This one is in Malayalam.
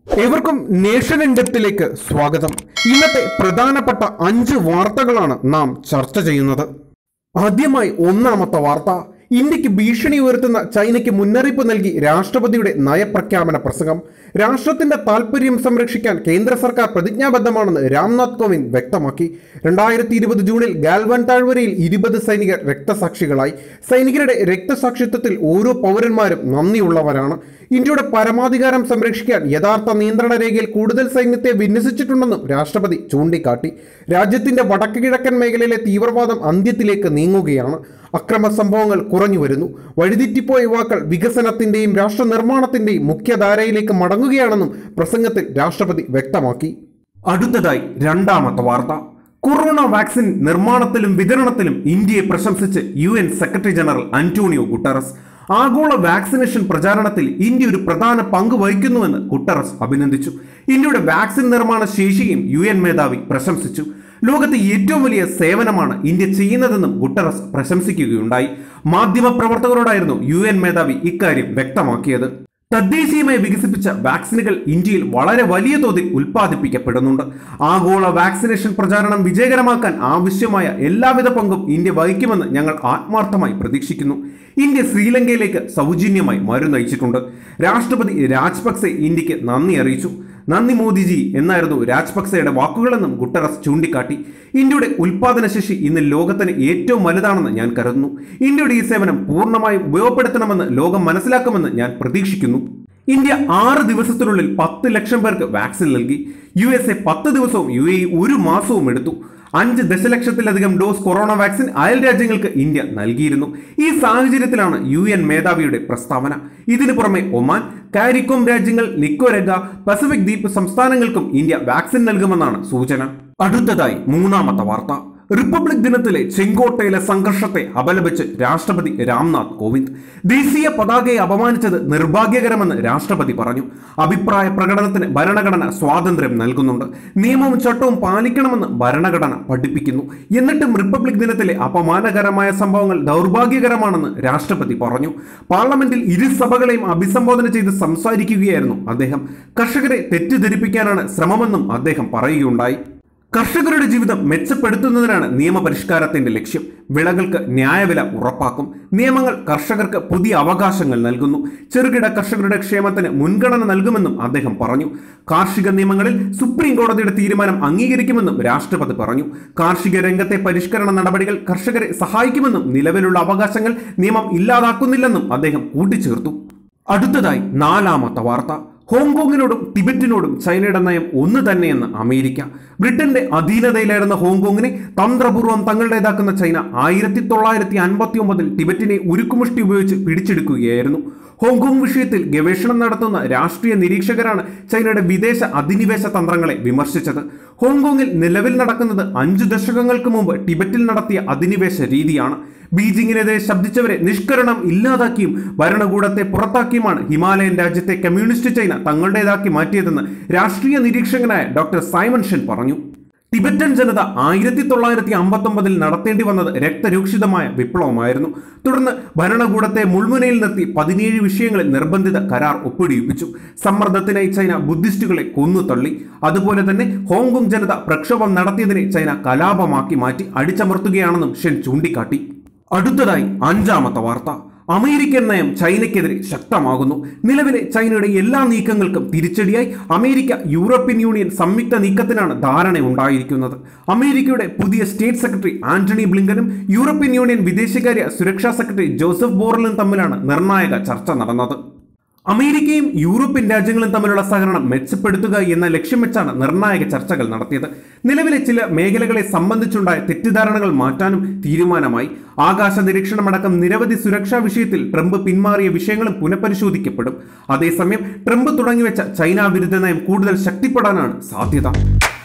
ഏവർക്കും നേഷൻ ഇൻഡെപ്തിലേക്ക് സ്വാഗതം ഇന്നത്തെ പ്രധാനപ്പെട്ട അഞ്ച് വാർത്തകളാണ് നാം ചർച്ച ചെയ്യുന്നത് ആദ്യമായി ഒന്നാമത്തെ വാർത്ത ഇന്ത്യക്ക് ഭീഷണി ഉയർത്തുന്ന ചൈനയ്ക്ക് മുന്നറിയിപ്പ് നൽകി രാഷ്ട്രപതിയുടെ നയപ്രഖ്യാപന പ്രസംഗം രാഷ്ട്രത്തിന്റെ താൽപര്യം സംരക്ഷിക്കാൻ കേന്ദ്ര സർക്കാർ പ്രതിജ്ഞാബദ്ധമാണെന്ന് രാംനാഥ് കോവിന്ദ് വ്യക്തമാക്കി രണ്ടായിരത്തി ഇരുപത് ജൂണിൽ ഗാൽവൻ താഴ്വരയിൽ ഇരുപത് സൈനികർ രക്തസാക്ഷികളായി സൈനികരുടെ രക്തസാക്ഷിത്വത്തിൽ ഓരോ പൗരന്മാരും നന്ദിയുള്ളവരാണ് ഇന്ത്യയുടെ പരമാധികാരം സംരക്ഷിക്കാൻ യഥാർത്ഥ നിയന്ത്രണ രേഖയിൽ കൂടുതൽ സൈന്യത്തെ വിന്യസിച്ചിട്ടുണ്ടെന്നും രാഷ്ട്രപതി ചൂണ്ടിക്കാട്ടി രാജ്യത്തിന്റെ വടക്ക് കിഴക്കൻ മേഖലയിലെ തീവ്രവാദം അന്ത്യത്തിലേക്ക് നീങ്ങുകയാണ് അക്രമ സംഭവങ്ങൾ കുറഞ്ഞു വരുന്നു വഴിതെറ്റിപ്പോയ യുവാക്കൾ വികസനത്തിന്റെയും രാഷ്ട്ര നിർമ്മാണത്തിന്റെയും മുഖ്യധാരയിലേക്ക് മടങ്ങുകയാണെന്നും പ്രസംഗത്തിൽ രാഷ്ട്രപതി വ്യക്തമാക്കി അടുത്തതായി രണ്ടാമത്തെ വാർത്ത കൊറോണ വാക്സിൻ നിർമ്മാണത്തിലും വിതരണത്തിലും ഇന്ത്യയെ പ്രശംസിച്ച് U N secretary general Antonio Guterres ആഗോള വാക്സിനേഷൻ പ്രചാരണത്തിൽ ഇന്ത്യ ഒരു പ്രധാന പങ്ക് വഹിക്കുന്നുവെന്ന് ഗുട്ടറസ് അഭിനന്ദിച്ചു ഇന്ത്യയുടെ വാക്സിൻ നിർമ്മാണ ശേഷിയും യു എൻ മേധാവി പ്രശംസിച്ചു ലോകത്തെ ഏറ്റവും വലിയ സേവനമാണ് ഇന്ത്യ ചെയ്യുന്നതെന്നും ഗുട്ടറസ് പ്രശംസിക്കുകയുണ്ടായി മാധ്യമപ്രവർത്തകരോടായിരുന്നു യു എൻ മേധാവി ഇക്കാര്യം വ്യക്തമാക്കിയത് തദ്ദേശീയമായി വികസിപ്പിച്ച വാക്സിനുകൾ ഇന്ത്യയിൽ വളരെ വലിയ തോതിൽ ഉൽപ്പാദിപ്പിക്കപ്പെടുന്നുണ്ട് ആഗോള വാക്സിനേഷൻ പ്രചാരണം വിജയകരമാക്കാൻ ആവശ്യമായ എല്ലാവിധ പങ്കും ഇന്ത്യ വഹിക്കുമെന്ന് ഞങ്ങൾ ആത്മാർത്ഥമായി പ്രതീക്ഷിക്കുന്നു ഇന്ത്യ ശ്രീലങ്കയിലേക്ക് സൗജന്യമായി മരുന്ന് അയച്ചിട്ടുണ്ട് രാഷ്ട്രപതി രാജ്പക്സെ ഇന്ത്യക്ക് നന്ദി അറിയിച്ചു നന്ദി മോദിജി എന്നായിരുന്നു രാജ്പക്സെയുടെ വാക്കുകളെന്നും ഗുട്ടറസ് ചൂണ്ടിക്കാട്ടി ഇന്ത്യയുടെ ഉൽപാദനശേഷി ഇന്ന് ലോകത്തിന് ഏറ്റവും വലുതാണെന്ന് ഞാൻ കരുതുന്നു ഇന്ത്യയുടെ ഈ സേവനം പൂർണ്ണമായും ഉപയോഗപ്പെടുത്തണമെന്ന് ലോകം മനസ്സിലാക്കുമെന്ന് ഞാൻ പ്രതീക്ഷിക്കുന്നു ഇന്ത്യ ആറ് ദിവസത്തിനുള്ളിൽ പത്ത് ലക്ഷം പേർക്ക് വാക്സിൻ നൽകി യു എസ് എ പത്ത് ദിവസവും യു എ ഒരു മാസവും എടുത്തു അഞ്ച് ദശലക്ഷത്തിലധികം ഡോസ് കൊറോണ വാക്സിൻ അയൽ രാജ്യങ്ങൾക്ക് ഇന്ത്യ നൽകിയിരുന്നു ഈ സാഹചര്യത്തിലാണ് യു എൻ മേധാവിയുടെ പ്രസ്താവന ഇതിനു പുറമെ ഒമാൻ കാരിക്കോം രാജ്യങ്ങൾ നിക്കോരഗ പസഫിക് ദ്വീപ് സംസ്ഥാനങ്ങൾക്കും ഇന്ത്യ വാക്സിൻ നൽകുമെന്നാണ് സൂചന അടുത്തതായി മൂന്നാമത്തെ വാർത്ത റിപ്പബ്ലിക് ദിനത്തിലെ ചെങ്കോട്ടയിലെ സംഘർഷത്തെ അപലപിച്ച് രാഷ്ട്രപതി രാംനാഥ് കോവിന്ദ് ദേശീയ പതാകയെ അപമാനിച്ചത് നിർഭാഗ്യകരമെന്ന് രാഷ്ട്രപതി പറഞ്ഞു അഭിപ്രായ പ്രകടനത്തിന് ഭരണഘടന സ്വാതന്ത്ര്യം നൽകുന്നുണ്ട് നിയമവും ചട്ടവും പാലിക്കണമെന്ന് ഭരണഘടന പഠിപ്പിക്കുന്നു എന്നിട്ടും റിപ്പബ്ലിക് ദിനത്തിലെ അപമാനകരമായ സംഭവങ്ങൾ ദൗർഭാഗ്യകരമാണെന്ന് രാഷ്ട്രപതി പറഞ്ഞു പാർലമെന്റിൽ ഇരു സഭകളെയും അഭിസംബോധന ചെയ്ത് സംസാരിക്കുകയായിരുന്നു അദ്ദേഹം കർഷകരെ തെറ്റിദ്ധരിപ്പിക്കാനാണ് ശ്രമമെന്നും അദ്ദേഹം പറയുകയുണ്ടായി കർഷകരുടെ ജീവിതം മെച്ചപ്പെടുത്തുന്നതിനാണ് നിയമപരിഷ്കാരത്തിന്റെ ലക്ഷ്യം വിളകൾക്ക് ന്യായവില ഉറപ്പാക്കും നിയമങ്ങൾ കർഷകർക്ക് പുതിയ അവകാശങ്ങൾ നൽകുന്നു ചെറുകിട കർഷകരുടെ ക്ഷേമത്തിന് മുൻഗണന നൽകുമെന്നും അദ്ദേഹം പറഞ്ഞു കാർഷിക നിയമങ്ങളിൽ സുപ്രീം കോടതിയുടെ തീരുമാനം അംഗീകരിക്കുമെന്നും രാഷ്ട്രപതി പറഞ്ഞു കാർഷിക രംഗത്തെ പരിഷ്കരണ നടപടികൾ കർഷകരെ സഹായിക്കുമെന്നും നിലവിലുള്ള അവകാശങ്ങൾ നിയമം ഇല്ലാതാക്കുന്നില്ലെന്നും അദ്ദേഹം കൂട്ടിച്ചേർത്തു അടുത്തതായി നാലാമത്തെ വാർത്ത ഹോങ്കോങ്ങിനോടും ടിബറ്റിനോടും ചൈനയുടെ നയം ഒന്ന് തന്നെയെന്ന് അമേരിക്ക ബ്രിട്ടന്റെ അധീനതയിലായിരുന്ന ഹോങ്കോങ്ങിനെ തന്ത്രപൂർവ്വം തങ്ങളുടേതാക്കുന്ന ചൈന ആയിരത്തി തൊള്ളായിരത്തി അൻപത്തി ഒമ്പതിൽ ടിബറ്റിനെ ഉരുക്കുമുഷ്ടി ഉപയോഗിച്ച് പിടിച്ചെടുക്കുകയായിരുന്നു ഹോങ്കോങ് വിഷയത്തിൽ ഗവേഷണം നടത്തുന്ന രാഷ്ട്രീയ നിരീക്ഷകരാണ് ചൈനയുടെ വിദേശ അധിനിവേശ തന്ത്രങ്ങളെ വിമർശിച്ചത് ഹോങ്കോങ്ങിൽ നിലവിൽ നടക്കുന്നത് അഞ്ചു ദശകങ്ങൾക്ക് മുമ്പ് ടിബറ്റിൽ നടത്തിയ അധിനിവേശ രീതിയാണ് ബീജിങ്ങിനെതിരെ ശബ്ദിച്ചവരെ നിഷ്കരണം ഇല്ലാതാക്കിയും ഭരണകൂടത്തെ പുറത്താക്കിയുമാണ് ഹിമാലയൻ രാജ്യത്തെ കമ്മ്യൂണിസ്റ്റ് ചൈന തങ്ങളുടേതാക്കി മാറ്റിയതെന്ന് രാഷ്ട്രീയ നിരീക്ഷകനായ ഡോക്ടർ സൈമൺ ഷെൻ പറഞ്ഞു ടിബറ്റൻ ജനത ആയിരത്തി തൊള്ളായിരത്തി അമ്പത്തൊമ്പതിൽ നടത്തേണ്ടി വന്നത് രക്തരൂക്ഷിതമായ വിപ്ലവമായിരുന്നു തുടർന്ന് ഭരണകൂടത്തെ മുൾമുനയിൽ നിർത്തി പതിനേഴ് വിഷയങ്ങളിൽ നിർബന്ധിത കരാർ ഒപ്പിടിയിപ്പിച്ചു സമ്മർദ്ദത്തിനായി ചൈന ബുദ്ധിസ്റ്റുകളെ കൊന്നു തള്ളി അതുപോലെ തന്നെ ഹോങ്കോങ് ജനത പ്രക്ഷോഭം നടത്തിയതിനെ ചൈന കലാപമാക്കി മാറ്റി അടിച്ചമർത്തുകയാണെന്നും ഷെൻ ചൂണ്ടിക്കാട്ടി അടുത്തതായി അഞ്ചാമത്തെ വാർത്ത അമേരിക്കൻ നയം ചൈനയ്ക്കെതിരെ ശക്തമാകുന്നു നിലവിലെ ചൈനയുടെ എല്ലാ നീക്കങ്ങൾക്കും തിരിച്ചടിയായി അമേരിക്ക യൂറോപ്യൻ യൂണിയൻ സംയുക്ത നീക്കത്തിനാണ് ധാരണ ഉണ്ടായിരിക്കുന്നത് അമേരിക്കയുടെ പുതിയ സ്റ്റേറ്റ് സെക്രട്ടറി ആന്റണി ബ്ലിങ്കനും യൂറോപ്യൻ യൂണിയൻ വിദേശകാര്യ സുരക്ഷാ സെക്രട്ടറി ജോസഫ് ബോറലും തമ്മിലാണ് നിർണായക ചർച്ച നടന്നത് അമേരിക്കയും യൂറോപ്യൻ രാജ്യങ്ങളും തമ്മിലുള്ള സഹകരണം മെച്ചപ്പെടുത്തുക എന്ന ലക്ഷ്യം വെച്ചാണ് നിർണായക ചർച്ചകൾ നടത്തിയത് നിലവിലെ ചില മേഖലകളെ സംബന്ധിച്ചുണ്ടായ തെറ്റിദ്ധാരണകൾ മാറ്റാനും തീരുമാനമായി ആകാശ നിരീക്ഷണമടക്കം നിരവധി സുരക്ഷാ വിഷയത്തിൽ ട്രംപ് പിന്മാറിയ വിഷയങ്ങളും പുനഃപരിശോധിക്കപ്പെടും അതേസമയം ട്രംപ് തുടങ്ങിവെച്ച ചൈന വിരുദ്ധ നയം കൂടുതൽ ശക്തിപ്പെടാനാണ് സാധ്യത